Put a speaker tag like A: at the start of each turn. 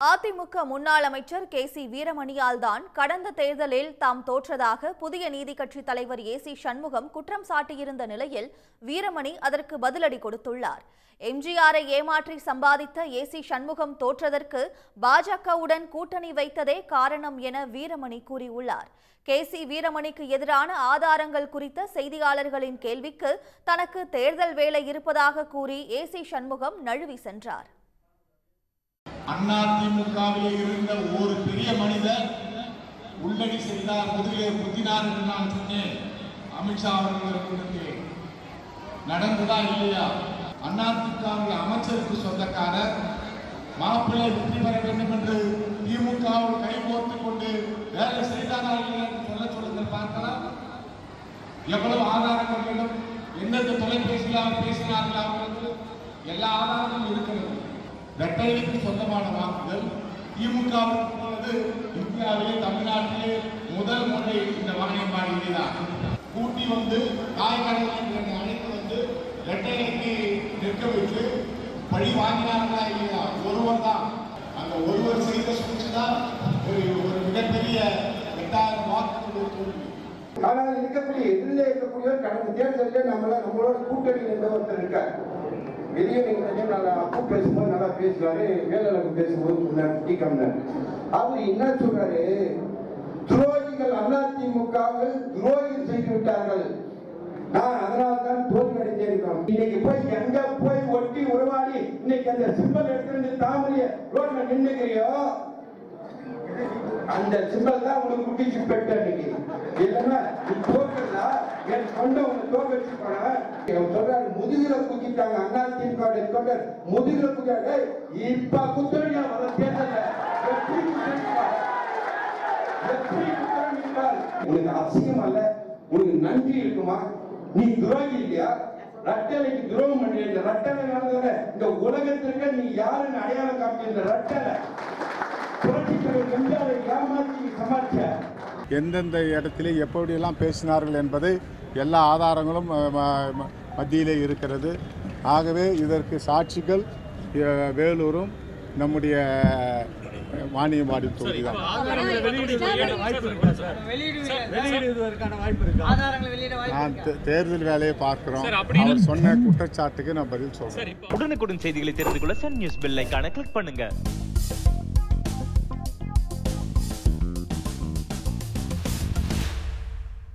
A: அதிமுக முன்னாள் அமைச்சர் K C வீரமணியால் தான் கடந்த தேர்தலில் தாம் தோற்றதாக புதிய நீதி கட்சி தலைவர் ஏ சி சண்முகம் குற்றம் சாட்டியிருந்த நிலையில் வீரமணி அதற்கு பதிலடி கொடுத்துள்ளார் எம்ஜிஆரை ஏமாற்றி சம்பாதித்த ஏ சி சண்முகம் தோற்றதற்கு பாஜகவுடன் கூட்டணி வைத்ததே காரணம் என வீரமணி கூறியுள்ளார் கே சி வீரமணிக்கு எதிரான ஆதாரங்கள் குறித்த செய்தியாளர்களின் கேள்விக்கு தனக்கு தேர்தல் வேலை இருப்பதாக கூறி ஏ சி சண்முகம் நழுவி சென்றார்
B: அதிமுகவில் இருந்த ஒரு பெரிய மனிதர் உள்ளடி செய்தார் முதுகிலே குத்தினார் என்று நான் சொன்னேன் அமித்ஷா அவர்களுக்கு நடந்ததா இல்லையா அதிமுகவில் அமைச்சருக்கு சொந்தக்காரர் மாப்பிள்ளை வெற்றி பெற வேண்டும் என்று திமுகவில் கைகோர்த்துக் கொண்டு வேலை செய்தாரா இல்லையா என்று சொல்ல சொல்லுங்கள் பார்க்கலாம் எவ்வளவு ஆதாரங்கள் வேண்டும் எந்தெந்த தொலைபேசியில் அவர் பேசினார்கள் அவர்களுக்கு எல்லா ஆதாரங்களும் இருக்கிறது ரெட்டைக்கு சொந்தமான வாக்குகள் திமுகவுக்கு போனது இந்தியாவிலே தமிழ்நாட்டிலே முதல் முறை இந்த வாணியம்பாடியிலே தான் கூட்டி வந்து தாய்கடலை அழைத்து வந்து ரெட்டைக்கு நிற்க வைத்து பழி வாங்கினார்களா இல்லையா ஒருவர் தான் அந்த ஒருவர் செய்த சூழ்ச்சி தான் ஒரு ஒரு மிகப்பெரிய எட்டாயிரம் வாக்குகள் தோல்வி
C: ஆனால் இருக்கக்கூடிய எதிரிலே இருக்கக்கூடியவர் கடந்த தேர்தலில் நம்மள நம்மளோட கூட்டணி இருந்த ஒருத்தர் இருக்கார் வெளியே நீங்க கொஞ்சம் நல்லா அப்பு பேசும்போது நல்லா பேசுவாரு வேலைக்கு பேசும்போது சொன்னார் டி கம்னர் அவர் என்ன சொல்றாரு துரோகிகள் அதிமுகவில் துரோகிகள் செய்து விட்டார்கள் நான் அதனால தான் தோல்வி அடைந்திருக்கிறோம் இன்னைக்கு போய் எங்க போய் ஒட்டி உருவாடி இன்னைக்கு அந்த சிம்பல் எடுத்து தாமரைய ரோட்ல நின்னுக்கிறியோ அந்த சிம்பல் தான் உனக்கு குட்டி சிப்பெட்டு அன்னைக்கு இல்லைன்னா நீ தோக்கல என் கொண்ட உன்னை தோக்க வச்சு போனேன் இவன் சொல்றாரு முதுகுல குத்திட்டாங்க அண்ணா திமுக தொண்டர் முதுகுல குத்தாரு இப்ப குத்துறீங்க வர தேர்தல எப்படி குத்துறீங்க எப்படி குத்துறீங்க உனக்கு அசிங்கம் அல்ல உனக்கு நன்றி இருக்குமா நீ துரோகி இல்லையா ரட்டலைக்கு துரோகம் பண்ணி இந்த ரட்டலை நடந்தவர இந்த உலகத்திற்கு நீ யாருன்னு அடையாளம் காட்டி இந்த ரட்டலை புரட்சித்தலைவர் எம்ஜிஆரை ஏமாற்றி சமாளிச்ச
D: எந்தெந்த இடத்திலே எப்படியெல்லாம் பேசினார்கள் என்பது எல்லா ஆதாரங்களும் அஹ், ம- ம- மத்தியிலே இருக்கிறது ஆகவே இதற்கு சாட்சிகள் அஹ், வேலூரும் நம்முடைய அஹ், வாணியம்பாடி தொகுதி தான்
E: ஆதாரங்களை வெளியிடுவதற்கான வாய்ப்பு இருக்கா சார் வெளியிடுவதற்கான வாய்ப்பு இருக்கா
F: ஆதாரங்களை வெளியிட வாய்ப்பு
D: நான் தே- தேர்தல் வேலையை பார்க்கிறோம்
G: சார், அப்படின்னு-
D: அவர் சொன்ன குற்றச்சாட்டுக்கு நான் பதில் சொல்றேன்
G: சரி இப்போ
H: உடனுக்குடன் செய்திகளை தெரிந்து கொள்ள சன் நியூஸ் பெல் ஐகானை கிளிக் பண்ணுங்க